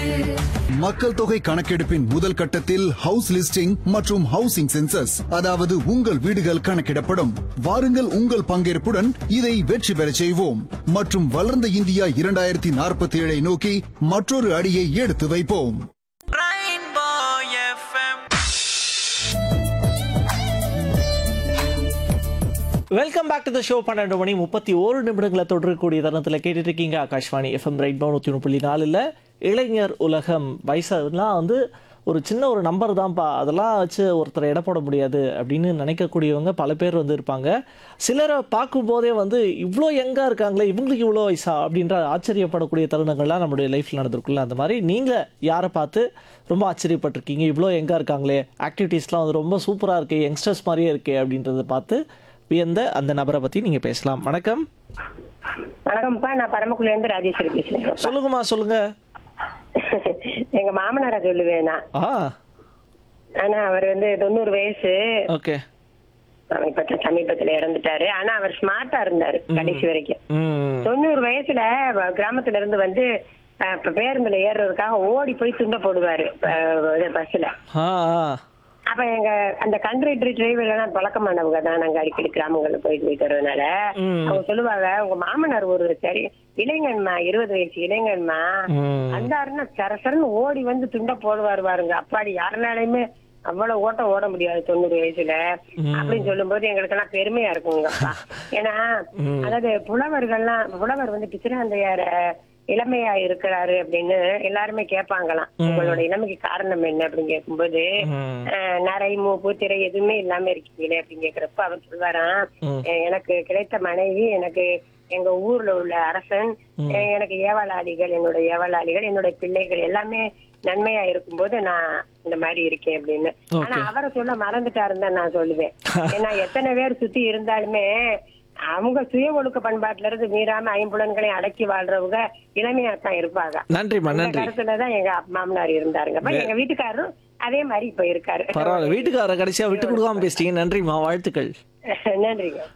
மக்கள் தொகை கணக்கெடுப்பின் முதல் கட்டத்தில் ஹவுஸ் லிஸ்டிங் மற்றும் ஹவுசிங் சென்சஸ் அதாவது உங்கள் வீடுகள் கணக்கிடப்படும் வாருங்கள் உங்கள் பங்கேற்புடன் இதை வெற்றி பெறச் செய்வோம் மற்றும் வளர்ந்த இந்தியா இரண்டாயிரத்தி நாற்பத்தி ஏழை நோக்கி மற்றொரு அடியை எடுத்து வைப்போம் Rainbow FM. Welcome back to the show பன்னெண்டு மணி முப்பத்தி ஓரு நிமிடங்களை தொடரக்கூடிய தருணத்தில் கேட்டுட்டு இருக்கீங்க ஆகாஷ்வாணி எஃப்எம் ரைட் நூற்றி ஒன்று புள்ளி நாலில் இளைஞர் உலகம் வயசுலாம் வந்து ஒரு சின்ன ஒரு நம்பர் தான்ப்பா அதெல்லாம் வச்சு ஒருத்தரை எடை போட முடியாது அப்படின்னு நினைக்கக்கூடியவங்க பல பேர் வந்து இருப்பாங்க சிலரை பார்க்கும்போதே வந்து இவ்வளோ யங்காக இருக்காங்களே இவங்களுக்கு இவ்வளோ வயசா அப்படின்ற ஆச்சரியப்படக்கூடிய தருணங்கள்லாம் நம்மளுடைய லைஃப்பில் நடந்திருக்குல்ல அந்த மாதிரி நீங்கள் யாரை பார்த்து ரொம்ப ஆச்சரியப்பட்டிருக்கீங்க இவ்வளோ யங்காக இருக்காங்களே ஆக்டிவிட்டீஸ்லாம் வந்து ரொம்ப சூப்பராக இருக்கே யங்ஸ்டர்ஸ் மாதிரியே இருக்கே அப்படின்றத பார்த்து வியந்த அந்த நபரை பற்றி நீங்கள் பேசலாம் வணக்கம் வணக்கம்ப்பா நான் பரமக்குடில இருந்து ராஜேஸ்வரி பேசுறேன் சொல்லுங்கம்மா சொல்லுங்க எங்க மாமனாரை சொல்லுவேன் நான் ஆ ஆனா அவர் வந்து தொண்ணூறு வயசு ஓகே அவர் இப்ப சமீபத்துல இறந்துட்டாரு ஆனா அவர் ஸ்மார்ட்டா இருந்தாரு கடைசி வரைக்கும் ம் தொண்ணூறு வயசுல வ- கிராமத்துல இருந்து வந்து அஹ், இப்ப பேருந்துல ஏறுறதுக்காக ஓடி போய் துண்ட போடுவாரு அஹ், பஸ்ல ஆ ஆ. அப்ப எங்க அந்த கண்ட்ரி டிரைவர் எல்லாம் பழக்கமானவங்க தான் நாங்க அடிக்கடி கிராமங்கள்ல போயிட்டு போயிட்டு வரதுனால ம். அவங்க சொல்லுவாங்க உங்க மாமனார் ஒரு சரி இளைஞன்மா இருபது வயசு இளைஞன்மா ம். அந்தாருன்னா சரசரன்னு ஓடி வந்து துண்ட போடுவாரு பாருங்க அப்பாடி யாருனாலையுமே அவ்வளவு ஓட்டம் ஓட முடியாது தொண்ணூறு வயசுல அப்படின்னு சொல்லும்போது எங்களுக்கு எல்லாம் பெருமையா இருக்குங்கப்பா ஏன்னா அதாவது புலவர்கள்லாம் புலவர் வந்து பிச்சிராந்தையார இளமையா இருக்கிறாரு அப்படின்னு எல்லாருமே கேட்பாங்களாம் உங்களோட இளமைக்கு காரணம் என்ன அப்படின்னு கேட்கும்போது ம். அஹ், நரை மூப்பு திரை எதுவுமே இல்லாம இருக்கீங்களே அப்படின்னு கேக்குறப்ப அவர் சொல்வாராம் ம். "அஹ், எனக்கு கிடைத்த மனைவி எனக்கு எங்க ஊர்ல உள்ள அரசன் அஹ், எனக்கு ஏவலாளிகள் என்னோட ஏவலாளிகள் என்னோட பிள்ளைகள் எல்லாமே நன்மையா இருக்கும்போது நான் இந்த மாதிரி இருக்கேன் அப்படின்னு ஆனா அவரை சொல்ல மறந்துட்டாருன்னு தான் நான் சொல்லுவேன் ஏன்னா எத்தனை பேர் சுத்தி இருந்தாலுமே அவங்க சுய ஒழுக்க பண்பாட்டுல இருந்து மீறாம ஐம்புலன்களையும் அடக்கி வாழ்றவங்க இளமையா தான் இருப்பாங்க நன்றிம்மா அந்த நன்றி கருத்துலதான் எங்க மாமனார் இருந்தாருங்க அப்ப எங்க வீட்டுக்காரரும் அதே மாதிரி இப்ப இருக்காரு பரவாயில்ல வீட்டுக்காரரை கடைசியாக விட்டு கொடுக்காம பேசிட்டீங்க நன்றிம்மா வாழ்த்துக்கள் நன்றிங்க